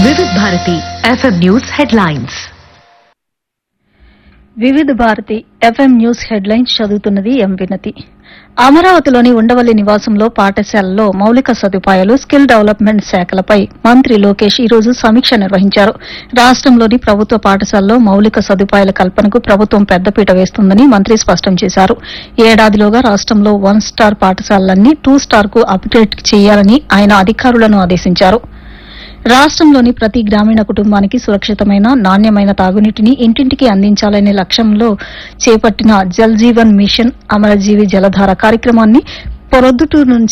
వివిధ Bharati FM news headlines వివిధ Bharati FM news headlines చదువుతున్నది ఎం వినతి అమరావతిలోని ఉండవల్లి నివాసంలో పాఠశాలలో మౌలిక సదుపాయాలు స్కిల్ డెవలప్మెంట్ శాఖలపై మంత్రి లోకేష్ ఈ రోజు సమీక్ష నిర్వహించారు రాష్టంలోని ప్రభుత్వ పాఠశాలలో మౌలిక సదుపాయాల కల్పనకు ప్రభుత్వం పెద్దపీట వేస్తుందని మంత్రి స్పష్టం చేశారు ఏడాదిలోగా రాష్టంలో వన్ స్టార్ పాఠశాలలన్నీ టూ స్టార్ కు అప్గ్రేడ్ చేయాలని ఆయన అధికారులను ఆదేశించారు రాష్ట్రంలోని ప్రతి గ్రామీణ కుటుంబానికి సురక్షితమైన నాణ్యమైన తాగునీటిని ఇంటింటికి అందించాలనే లక్ష్యంలో చేపట్టిన జల్ జీవన్ మిషన్ అమరజీవి జలధార కార్యక్రమాన్ని పొరొద్దుటూరు నుంచి